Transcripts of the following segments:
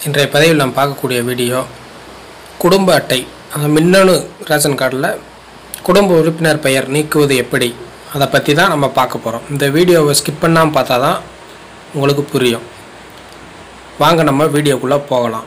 இன்றைய பதிவில் நாம் பார்க்கக்கூடிய வீடியோ குடும்ப அட்டை அந்த மின்னணு ரேஷன் கார்டில் குடும்ப உறுப்பினர் பெயர் நீக்குவது எப்படி அதை பற்றி தான் நம்ம பார்க்க போகிறோம் இந்த வீடியோவை ஸ்கிப் பண்ணாமல் பார்த்தா தான் உங்களுக்கு புரியும் வாங்க நம்ம வீடியோக்குள்ளே போகலாம்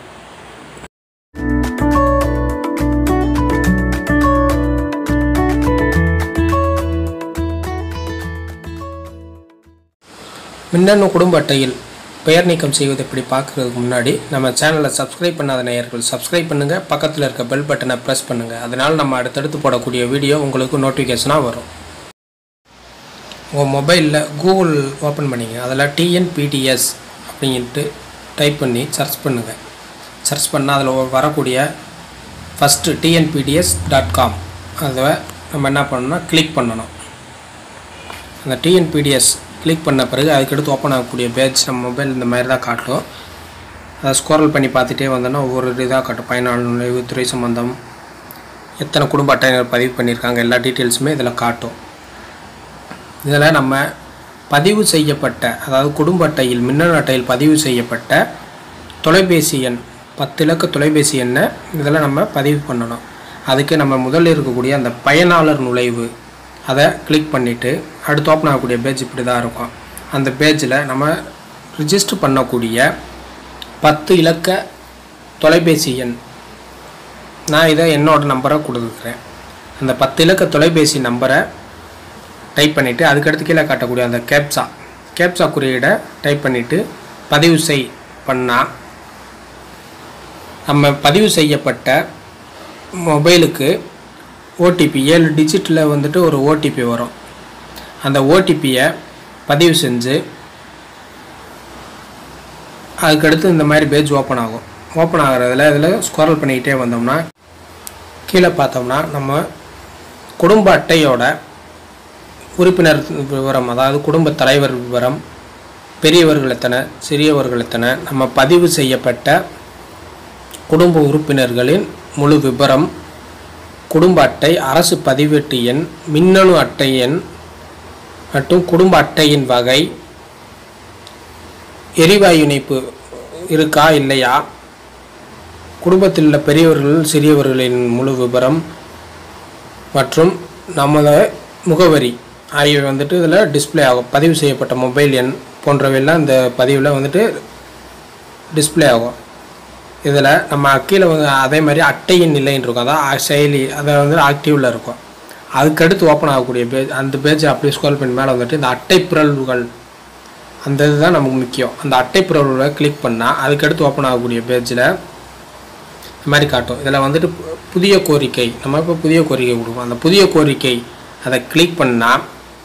மின்னணு குடும்ப அட்டையில் பெயர் நீக்கம் செய்வது எப்படி பார்க்குறதுக்கு முன்னாடி நம்ம சேனலை சப்ஸ்கிரைப் பண்ணாத நேயர்கள் சப்ஸ்கிரைப் பண்ணுங்கள் பக்கத்தில் இருக்க பெல் பட்டனை ப்ரெஸ் பண்ணுங்கள் அதனால் நம்ம அடுத்தடுத்து போடக்கூடிய வீடியோ உங்களுக்கு நோட்டிஃபிகேஷனாக வரும் உங்கள் மொபைலில் கூகுள் ஓப்பன் பண்ணிங்க அதில் டிஎன்பிடிஎஸ் அப்படின்ட்டு டைப் பண்ணி சர்ச் பண்ணுங்கள் சர்ச் பண்ணால் அதில் வரக்கூடிய ஃபஸ்ட்டு டிஎன்பிடிஎஸ் டாட் காம் அதை நம்ம என்ன பண்ணணும்னா கிளிக் பண்ணணும் அந்த டிஎன்பிடிஎஸ் கிளிக் பண்ண பிறகு அதுக்கடுத்து ஓப்பன் ஆகக்கூடிய பேஜ் நம்ம மொபைல் இந்த மாதிரி தான் காட்டும் அதை ஸ்க்ரோல் பண்ணி பார்த்துட்டே வந்தோன்னா ஒவ்வொரு இதாக காட்டும் பயனாளர் நுழைவு துறை சம்பந்தம் எத்தனை குடும்ப அட்டையினர் பதிவு பண்ணியிருக்காங்க எல்லா டீட்டெயில்ஸுமே இதில் காட்டும் இதில் நம்ம பதிவு செய்யப்பட்ட அதாவது குடும்ப அட்டையில் மின்னணு அட்டையில் பதிவு செய்யப்பட்ட தொலைபேசி எண் பத்து இலக்க தொலைபேசி எண்ணை இதில் நம்ம பதிவு பண்ணணும் அதுக்கு நம்ம முதல்ல இருக்கக்கூடிய அந்த பயனாளர் நுழைவு அதை கிளிக் பண்ணிவிட்டு அடுத்து ஓப்பன் ஆகக்கூடிய பேஜ் இப்படி தான் இருக்கும் அந்த பேஜில் நம்ம ரிஜிஸ்டர் பண்ணக்கூடிய பத்து இலக்க தொலைபேசி எண் நான் இதை என்னோட நம்பரை கொடுத்துருக்குறேன் அந்த பத்து இலக்க தொலைபேசி நம்பரை டைப் பண்ணிவிட்டு அதுக்கடுத்து கீழே காட்டக்கூடிய அந்த கேப்சா கேப்சா குறியீடை டைப் பண்ணிவிட்டு பதிவு செய் பண்ணால் நம்ம பதிவு செய்யப்பட்ட மொபைலுக்கு ஓடிபி ஏழு டிஜிட்டில் வந்துட்டு ஒரு ஓடிபி வரும் அந்த ஓடிபியை பதிவு செஞ்சு அதுக்கடுத்து இந்த மாதிரி பேஜ் ஓப்பன் ஆகும் ஓப்பன் ஆகிறதுல இதில் ஸ்க்ரோல் பண்ணிக்கிட்டே வந்தோம்னா கீழே பார்த்தோம்னா நம்ம குடும்ப அட்டையோட உறுப்பினர் விவரம் அதாவது குடும்ப தலைவர் விவரம் பெரியவர்கள் எத்தனை சிறியவர்கள் எத்தனை நம்ம பதிவு செய்யப்பட்ட குடும்ப உறுப்பினர்களின் முழு விபரம் குடும்ப அட்டை அரசு பதிவேட்டு எண் மின்னணு அட்டை எண் மற்றும் குடும்ப அட்டையின் வகை எரிவாயு இணைப்பு இருக்கா இல்லையா குடும்பத்தில் உள்ள பெரியவர்கள் சிறியவர்களின் முழு விபரம் மற்றும் நமது முகவரி ஆகியவை வந்துட்டு இதில் டிஸ்பிளே ஆகும் பதிவு செய்யப்பட்ட மொபைல் எண் போன்றவையெல்லாம் இந்த பதிவில் வந்துட்டு டிஸ்பிளே ஆகும் இதில் நம்ம கீழே வந்து அதே மாதிரி அட்டையின் நிலைன்னு இருக்கும் அதான் செயலி அதை வந்து ஆக்டிவில் இருக்கும் அதுக்கடுத்து ஓப்பன் ஆகக்கூடிய பேஜ் அந்த பேஜை அப்படியே ஸ்க்ரோல் பண்ணி மேலே வந்துட்டு இந்த அட்டை பிறழ்வுகள் அந்த இதுதான் நமக்கு முக்கியம் அந்த அட்டை பிறழ்வுகளை கிளிக் பண்ணால் அதுக்கடுத்து ஓப்பன் ஆகக்கூடிய பேஜில் இந்த மாதிரி காட்டும் இதில் வந்துட்டு புதிய கோரிக்கை நம்ம இப்போ புதிய கோரிக்கை கொடுப்போம் அந்த புதிய கோரிக்கை அதை கிளிக் பண்ணால்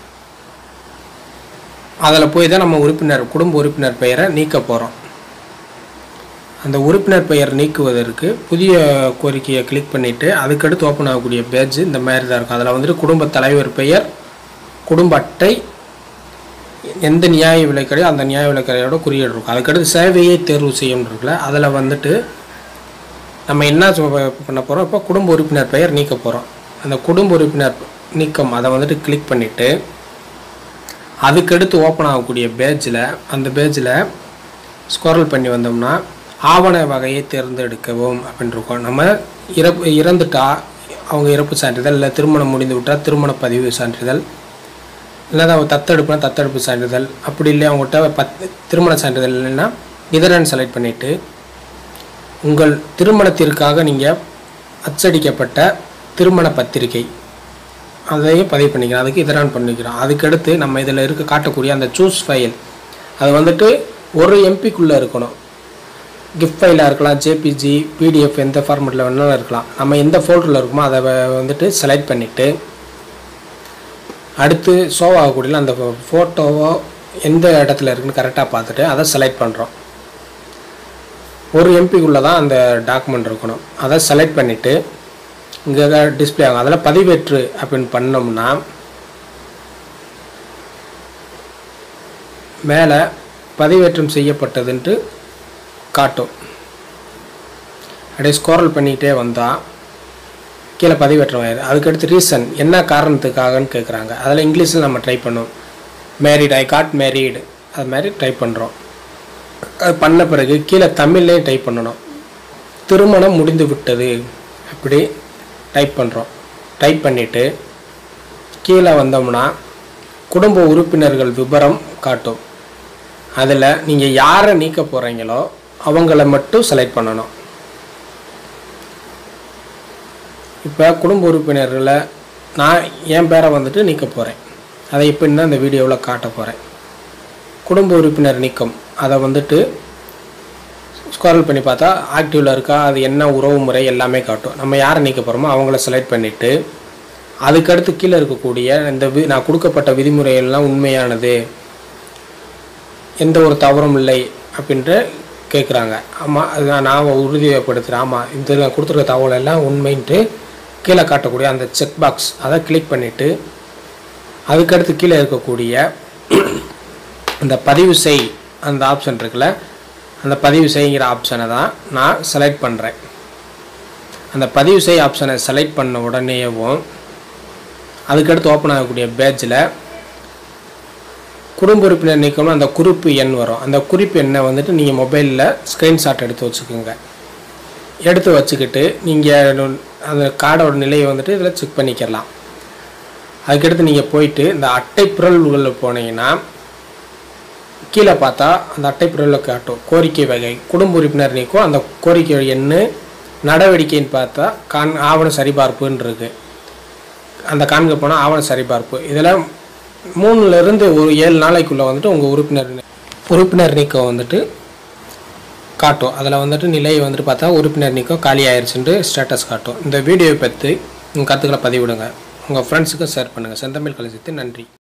அதில் போய் தான் நம்ம உறுப்பினர் குடும்ப உறுப்பினர் பெயரை நீக்க போகிறோம் அந்த உறுப்பினர் பெயர் நீக்குவதற்கு புதிய கோரிக்கையை கிளிக் பண்ணிவிட்டு அதுக்கடுத்து ஓப்பன் ஆகக்கூடிய பேஜ் இந்த மாதிரி தான் இருக்கும் அதில் வந்துட்டு குடும்ப தலைவர் பெயர் குடும்ப அட்டை எந்த நியாய விலைக்கடையோ அந்த நியாய விலைக்கடையோட குறியீடு இருக்கும் அதுக்கடுத்து சேவையை தேர்வு செய்யும் இருக்குல்ல அதில் வந்துட்டு நம்ம என்ன பண்ண போகிறோம் இப்போ குடும்ப உறுப்பினர் பெயர் நீக்க போகிறோம் அந்த குடும்ப உறுப்பினர் நீக்கம் அதை வந்துட்டு கிளிக் பண்ணிவிட்டு அதுக்கடுத்து ஓப்பன் ஆகக்கூடிய பேஜில் அந்த பேஜில் ஸ்க்ரோல் பண்ணி வந்தோம்னா ஆவண வகையை தேர்ந்தெடுக்கவும் அப்படின்னு இருக்கோம் நம்ம இறப்பு இறந்துட்டா அவங்க இறப்பு சான்றிதழ் இல்லை திருமணம் முடிந்து விட்டால் திருமண பதிவு சான்றிதழ் இல்லை அவங்க தத்தெடுப்புனா தத்தெடுப்பு சான்றிதழ் அப்படி இல்லை அவங்ககிட்ட பத் திருமண சான்றிதழ் இல்லைன்னா இதரன் செலக்ட் பண்ணிவிட்டு உங்கள் திருமணத்திற்காக நீங்கள் அச்சடிக்கப்பட்ட திருமண பத்திரிகை அதையும் பதிவு பண்ணிக்கிறோம் அதுக்கு இதரான் பண்ணிக்கிறோம் அதுக்கடுத்து நம்ம இதில் இருக்க காட்டக்கூடிய அந்த சூஸ் ஃபைல் அது வந்துட்டு ஒரு எம்பிக்குள்ளே இருக்கணும் கிஃப்ட் ஃபைலாக இருக்கலாம் ஜேபிஜி பிடிஎஃப் எந்த ஃபார்மெட்டில் வேணாலும் இருக்கலாம் நம்ம எந்த ஃபோல்டரில் இருக்குமோ அதை வந்துட்டு செலக்ட் பண்ணிவிட்டு அடுத்து ஷோ ஆகக்கூடிய அந்த ஃபோட்டோவோ எந்த இடத்துல இருக்குன்னு கரெக்டாக பார்த்துட்டு அதை செலக்ட் பண்ணுறோம் ஒரு எம்பிக்குள்ளே தான் அந்த டாக்குமெண்ட் இருக்கணும் அதை செலக்ட் பண்ணிவிட்டு இங்கே டிஸ்பிளே ஆகும் அதில் பதிவேற்று அப்படின்னு பண்ணோம்னா மேலே பதிவேற்றம் செய்யப்பட்டதுன்ட்டு காட்டும் அப்படியே ஸ்கோரல் பண்ணிக்கிட்டே வந்தால் கீழே பதிவேற்றம் ஆயிடுது அதுக்கடுத்து ரீசன் என்ன காரணத்துக்காகன்னு கேட்குறாங்க அதில் இங்கிலீஷில் நம்ம ட்ரை பண்ணோம் மேரிட் ஐ காட் மேரீடு அது மாதிரி டைப் பண்ணுறோம் அது பண்ண பிறகு கீழே தமிழ்லேயே டைப் பண்ணணும் திருமணம் முடிந்து விட்டது அப்படி டைப் பண்ணுறோம் டைப் பண்ணிவிட்டு கீழே வந்தோம்னா குடும்ப உறுப்பினர்கள் விவரம் காட்டும் அதில் நீங்கள் யாரை நீக்க போகிறீங்களோ அவங்கள மட்டும் செலக்ட் பண்ணணும் இப்போ குடும்ப உறுப்பினர்களை நான் என் பேரை வந்துட்டு நீக்க போகிறேன் அதை எப்படின்னு தான் இந்த வீடியோவில் காட்ட போகிறேன் குடும்ப உறுப்பினர் நீக்கம் அதை வந்துட்டு ஸ்க்ரால் பண்ணி பார்த்தா ஆக்டிவில் இருக்கா அது என்ன உறவு முறை எல்லாமே காட்டும் நம்ம யாரை நீக்க போகிறோமோ அவங்கள செலக்ட் பண்ணிவிட்டு அதுக்கடுத்து கீழே இருக்கக்கூடிய இந்த வி நான் கொடுக்கப்பட்ட விதிமுறைகள்லாம் உண்மையானது எந்த ஒரு தவறும் இல்லை அப்படின்ட்டு கேட்குறாங்க ஆமாம் அது நான் நான் உறுதிப்படுத்துகிறேன் ஆமாம் இந்த நான் கொடுத்துருக்க தகவல் எல்லாம் உண்மைன்ட்டு கீழே காட்டக்கூடிய அந்த செக் பாக்ஸ் அதை கிளிக் பண்ணிவிட்டு அதுக்கடுத்து கீழே இருக்கக்கூடிய அந்த பதிவு செய் அந்த ஆப்ஷன் இருக்குல்ல அந்த பதிவு செய்கிற ஆப்ஷனை தான் நான் செலக்ட் பண்ணுறேன் அந்த பதிவு செய் ஆப்ஷனை செலக்ட் பண்ண உடனேயும் அதுக்கடுத்து ஓப்பன் ஆகக்கூடிய பேஜில் குடும்ப உறுப்பினர் நீக்கம்னு அந்த குறிப்பு எண் வரும் அந்த குறிப்பு எண்ணை வந்துட்டு நீங்கள் மொபைலில் ஸ்க்ரீன்ஷாட் எடுத்து வச்சுக்கோங்க எடுத்து வச்சுக்கிட்டு நீங்கள் அந்த கார்டோட நிலையை வந்துட்டு இதில் செக் பண்ணிக்கலாம் அதுக்கடுத்து நீங்கள் போயிட்டு இந்த அட்டை பிறழ்வுகளில் போனீங்கன்னா கீழே பார்த்தா அந்த அட்டை பிறழில் காட்டும் கோரிக்கை வகை குடும்ப உறுப்பினர் நீக்கம் அந்த கோரிக்கை எண்ணு நடவடிக்கைன்னு பார்த்தா கான் ஆவண சரிபார்ப்புன்னு இருக்கு அந்த காண்க போனால் ஆவண சரிபார்ப்பு இதில் மூணுலேருந்து ஒரு ஏழு நாளைக்குள்ளே வந்துட்டு உங்கள் உறுப்பினர் நீ- உறுப்பினர் நீக்கம் வந்துட்டு காட்டும் அதில் வந்துட்டு நிலையை வந்துட்டு பார்த்தா உறுப்பினர் நீக்கம் காலி ஆயிடுச்சுன்ட்டு ஸ்டேட்டஸ் காட்டும் இந்த வீடியோவை பற்றி உங்கள் கருத்துக்களை பதிவிடுங்க உங்கள் ஃப்ரெண்ட்ஸுக்கும் ஷேர் பண்ணுங்கள் செந்தமிழ் கலைஞத்து நன்றி